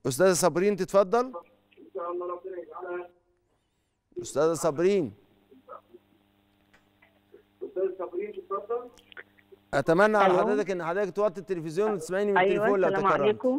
استاذه صابرين تتفضل استاذه صابرين اتمنى على ألو. حضرتك ان حضرتك توطي التلفزيون وتسمعيني من ايوه التليفون لو السلام تكرمت عليكم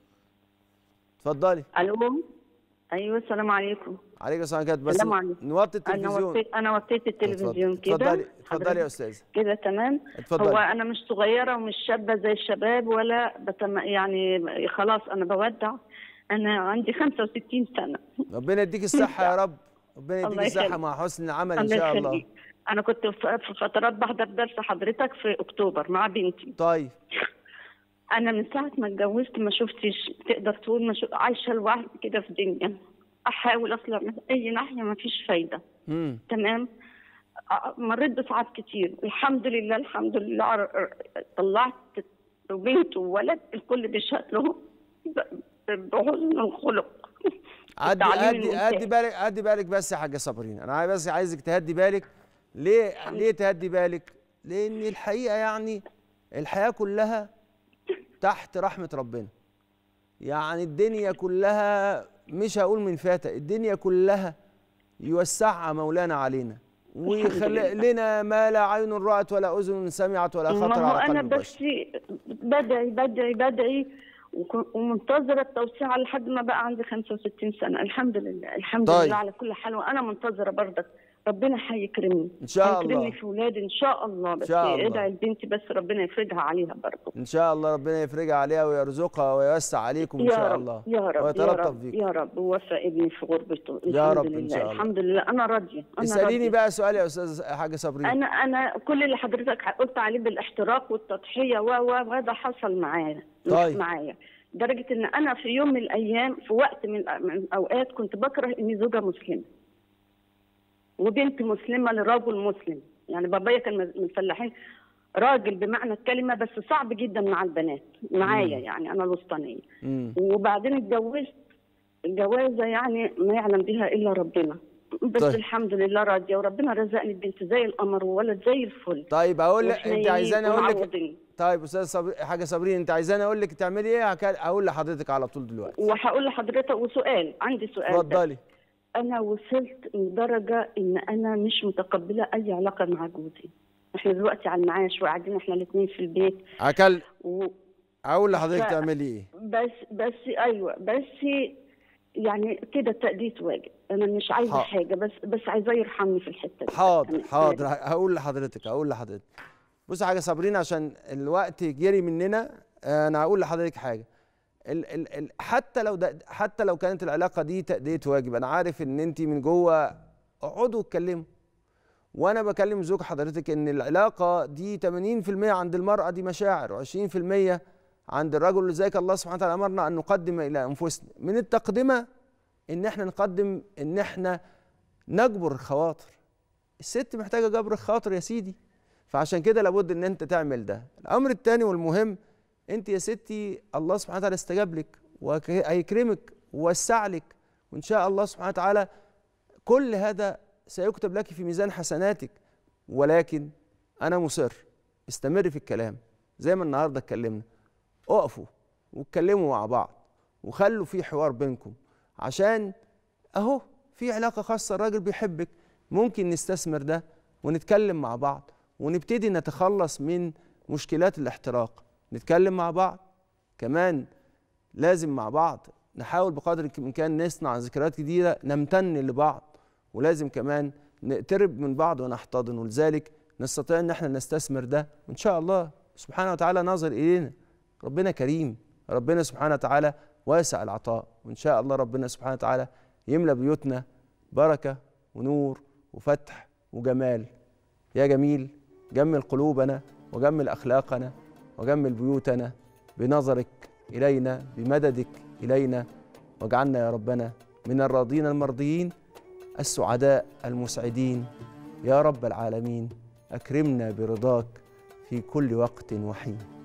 اتفضلي الو ايوه السلام عليكم عليك السلام عليكم بس السلام عليكم. نوطي انا التلفزيون وطيت انا وطيت التلفزيون اتفضلي كده اتفضلي اتفضلي يا استاذه كده تمام اتفضلي. هو انا مش صغيره ومش شابه زي الشباب ولا بتم يعني خلاص انا بودع انا عندي 65 سنه ربنا يديك الصحه يا رب ربنا يديك الله الصحه يخليك. مع حسن العمل ان الله شاء الله يخليك انا كنت في في فترات بحضر درس حضرتك في اكتوبر مع بنتي طيب انا من ساعه ما اتجوزت ما شفتش تقدر تقول ما شو... عايشه لوحدي كده في دنيا احاول اطلع من اي ناحيه ما فيش فايده امم تمام أ- مريت بصعاب كتير الحمد لله الحمد لله ر- طلعت بنت وولد الكل بيشهد له ب- بحسن الخلق عدي التعليم عدي الممتاز. عدي بالك عدي بالك بس يا حاجه صابرين انا عايز- بس عايزك تهدي بالك ليه ليه تهدي بالك لان الحقيقه يعني الحياه كلها تحت رحمه ربنا يعني الدنيا كلها مش هقول من فاتة الدنيا كلها يوسعها مولانا علينا ويخلق لنا ما لا عين رأت ولا أذن سمعت ولا خطر ما هو على انا قلب بس بشر بدعي بدعي بدعي وك- ومنتظره التوسعه لحد ما بقى عندي 65 سنه الحمد لله الحمد طيب. لله على كل حال وانا منتظره برضك ربنا هيكرمني إن شاء هيكرمني الله. في ولادي ان شاء الله بس شاء الله. ادعي لبنتي بس ربنا يفرجها عليها برضه إن شاء الله ربنا يفرجها عليها ويرزقها ويوسع عليكم إن يا شاء رب الله يا رب يا ويتلطف رب بيكم يا رب ووفق ابني في غربته يا الحمد رب إن لله شاء الله. الحمد لله انا راضيه انا اسأليني راضية. بقى سؤال يا أستاذ حاجة صابرين انا انا كل اللي حضرتك قلت عليه بالاحتراق والتضحيه و و وهذا حصل معايا طيب. معايا لدرجه ان انا في يوم من الايام في وقت من من الاوقات كنت بكره اني زوجه مسلمه وبنت مسلمه لرجل مسلم يعني بابايا كان من الفلاحين راجل بمعنى الكلمه بس صعب جدا مع البنات معايا يعني انا الوسطانيه مم. وبعدين اتجوزت الجوازه يعني ما يعلم بها الا ربنا بس طيب. طيب. الحمد لله راضيه وربنا رزقني بنت زي القمر وولد زي الفل طيب أقول لك أنت وحنين عايزاني أقول لك ومعوضين. طيب أستاذ صابرين حاجة صابرين أنت عايزاني أقول لك تعملي إيه هك- هقول لحضرتك على طول دلوقتي وهقول لحضرتك وسؤال عندي سؤال بس. اتفضلي انا وصلت لدرجه ان انا مش متقبله اي علاقه مع جوزي احنا دلوقتي على المعاش وقاعدين احنا الاثنين في البيت هكل و... أقول لحضرتك ف- تعملي إيه بس بس ايوه بس يعني كده تأدية واجب انا مش عايزه حاضر. حاجه بس بس عايزاه يرحمني في الحته دي حاضر أنا- حاضر هقول لحضرتك هقول لحضرتك بص حاجه صابرين عشان الوقت جري مننا آه، انا هقول لحضرتك حاجه ال ال ال حتى لو ده حتى لو كانت العلاقه دي تأدية واجب انا عارف ان انت من جوه اقعدوا اتكلموا وانا بكلم زوج حضرتك ان العلاقه دي 80% عند المراه دي مشاعر و20% عند الرجل لذلك الله سبحانه وتعالى امرنا ان نقدم الى انفسنا من التقدمه ان احنا نقدم ان احنا نجبر الخواطر الست محتاجه جبر الخاطر يا سيدي فعشان كده لابد ان انت تعمل ده الامر الثاني والمهم انت يا ستي الله سبحانه وتعالى استجاب لك وهيكرمك ووسع لك وان شاء الله سبحانه وتعالى كل هذا سيكتب لك في ميزان حسناتك ولكن انا مصر استمر في الكلام زي ما النهارده اتكلمنا اقفوا واتكلموا مع بعض وخلوا في حوار بينكم عشان اهو في علاقه خاصه الراجل بيحبك ممكن نستثمر ده ونتكلم مع بعض ونبتدي نتخلص من مشكلات الاحتراق نتكلم مع بعض كمان لازم مع بعض نحاول بقدر الامكان نصنع ذكريات جديده نمتن لبعض ولازم كمان نقترب من بعض ونحتضن ولذلك نستطيع ان احنا نستثمر ده وان شاء الله سبحانه وتعالى ناظر الينا ربنا كريم ربنا سبحانه وتعالى واسع العطاء وان شاء الله ربنا سبحانه وتعالى يملى بيوتنا بركه ونور وفتح وجمال يا جميل جمل قلوبنا وجمل اخلاقنا وجمل بيوتنا بنظرك الينا بمددك الينا واجعلنا يا ربنا من الراضين المرضيين السعداء المسعدين يا رب العالمين اكرمنا برضاك في كل وقت وحين